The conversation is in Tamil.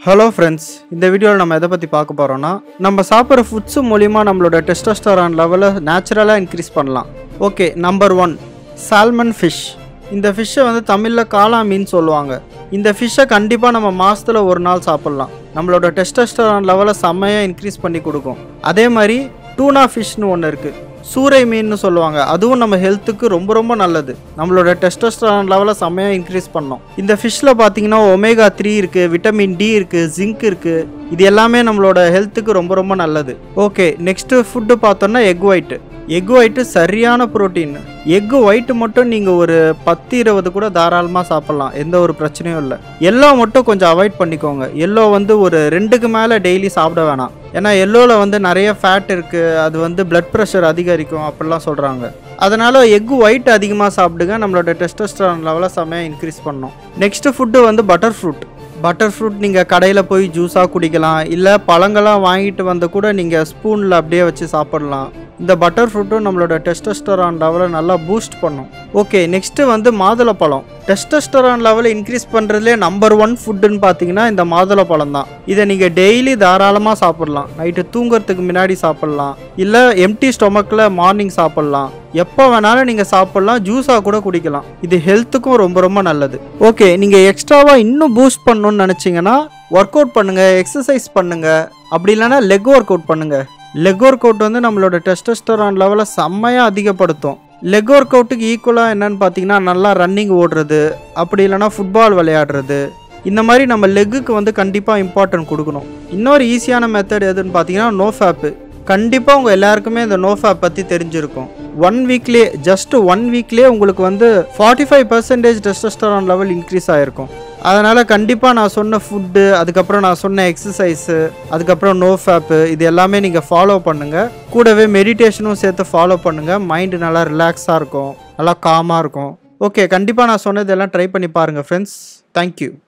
ஹலோ ஃப்ரெண்ட்ஸ் இந்த வீடியோவில் நம்ம எதை பற்றி பார்க்க போகிறோம்னா நம்ம சாப்பிட்ற ஃபுட்ஸு மூலிமா நம்மளோட டெஸ்டோஸ்டரான் லெவலை நேச்சுரலாக இன்க்ரீஸ் பண்ணலாம் okay number one salmon fish இந்த ஃபிஷ்ஷை வந்து தமிழில் காளா மீன் சொல்லுவாங்க இந்த ஃபிஷ்ஷை கண்டிப்பாக நம்ம மாதத்தில் ஒரு நாள் சாப்பிட்லாம் நம்மளோட டெஸ்டோஸ்டரான் லெவலை செம்மையாக இன்க்ரீஸ் பண்ணி கொடுக்கும் அதே மாதிரி டூனா ஃபிஷ்னு ஒன்று இருக்குது சூறை மீன்னு சொல்லுவாங்க அதுவும் நம்ம ஹெல்த்துக்கு ரொம்ப ரொம்ப நல்லது நம்மளோட டெஸ்டோஸ்டரான் லெவலை செம்மையாக இன்க்ரீஸ் பண்ணோம் இந்த ஃபிஷ்ஷில் பார்த்தீங்கன்னா ஒமேகா த்ரீ இருக்குது விட்டமின் டி இருக்குது ஜிங்க் இருக்குது இது எல்லாமே நம்மளோட ஹெல்த்துக்கு ரொம்ப ரொம்ப நல்லது ஓகே நெக்ஸ்ட்டு ஃபுட்டு பார்த்தோன்னா எக் ஒயிட்டு எக் ஒயிட்டு சரியான புரோட்டீன் எக் ஒயிட்டு மட்டும் நீங்கள் ஒரு பத்து இருபது கூட தாராளமாக சாப்பிட்லாம் எந்த ஒரு பிரச்சனையும் இல்லை எல்லோ மட்டும் கொஞ்சம் அவாய்ட் பண்ணிக்கோங்க எல்லோ வந்து ஒரு ரெண்டுக்கு மேலே டெய்லி சாப்பிட வேணாம் ஏன்னா எல்லோவில் வந்து நிறைய ஃபேட் இருக்குது அது வந்து பிளட் ப்ரெஷர் அதிகரிக்கும் அப்படிலாம் சொல்கிறாங்க அதனால் எக் ஒயிட் அதிகமாக சாப்பிடுங்க நம்மளோட டெஸ்டோஸ்டரான் லெவலை செம்மையாக இன்க்ரீஸ் பண்ணோம் நெக்ஸ்ட்டு ஃபுட்டு வந்து பட்டர் ஃப்ரூட் பட்டர் ஃப்ரூட் நீங்கள் கடையில் போய் ஜூஸாக குடிக்கலாம் இல்லை பழங்களாம் வாங்கிட்டு வந்து கூட நீங்கள் ஸ்பூனில் அப்படியே வச்சு சாப்பிடலாம் இந்த பட்டர் ஃப்ரூட்டும் நம்மளோட டெஸ்டோஸ்டரான் லெவலை நல்லா பூஸ்ட் பண்ணும் ஓகே நெக்ஸ்ட்டு வந்து மாதுளப்பழம் டெஸ்டோஸ்டரான் லெவலை இன்க்ரீஸ் பண்ணுறதுலே நம்பர் ஒன் ஃபுட்டுன்னு பார்த்தீங்கன்னா இந்த மாதுளப்பழம் தான் இதை நீங்கள் டெய்லி தாராளமாக சாப்பிடலாம் நைட்டு தூங்குறதுக்கு முன்னாடி சாப்பிட்லாம் இல்லை எம்டி ஸ்டொமக்கில் மார்னிங் சாப்பிட்லாம் எப்போ வேணாலும் நீங்கள் சாப்பிட்லாம் ஜூஸாக கூட குடிக்கலாம் இது ஹெல்த்துக்கும் ரொம்ப ரொம்ப நல்லது ஓகே நீங்கள் எக்ஸ்ட்ராவாக இன்னும் பூஸ்ட் பண்ணணும்னு நினச்சிங்கன்னா ஒர்க் அவுட் பண்ணுங்கள் எக்ஸசைஸ் பண்ணுங்கள் அப்படி இல்லைன்னா லெக் ஒர்க் அவுட் பண்ணுங்கள் லெக் ஒர்க் அவுட் வந்து நம்மளோட டெஸ்டோஸ்டரான் லெவலை செம்மையாக அதிகப்படுத்தும் லெக் ஒர்க் அவுட்டுக்கு ஈக்குவலாக என்னன்னு பார்த்தீங்கன்னா நல்லா ரன்னிங் ஓடுறது அப்படி இல்லைன்னா ஃபுட்பால் விளையாடுறது இந்த மாதிரி நம்ம லெக்குக்கு வந்து கண்டிப்பாக இம்பார்ட்டன்ட் கொடுக்கணும் இன்னொரு ஈஸியான மெத்தட் எதுன்னு பார்த்தீங்கன்னா நோ ஃபேப்பு கண்டிப்பாக உங்கள் எல்லாருக்குமே இந்த நோ ஃபேப் பற்றி தெரிஞ்சிருக்கும் ஒன் வீக்லேயே ஜஸ்ட் ஒன் வீக்லேயே உங்களுக்கு வந்து forty five percentage testosterone level increase ஆகிருக்கும் அதனால் கண்டிப்பாக நான் சொன்ன ஃபுட்டு அதுக்கப்புறம் நான் சொன்ன எக்ஸசைஸு அதுக்கப்புறம் நோ ஃபேப்பு இது எல்லாமே நீங்கள் ஃபாலோ பண்ணுங்கள் கூடவே மெடிடேஷனும் சேர்த்து ஃபாலோ பண்ணுங்கள் மைண்டு நல்லா ரிலாக்ஸாக இருக்கும் நல்லா காமாக இருக்கும் ஓகே கண்டிப்பாக நான் சொன்னதெல்லாம் ட்ரை பண்ணி பாருங்கள் ஃப்ரெண்ட்ஸ் தேங்க்யூ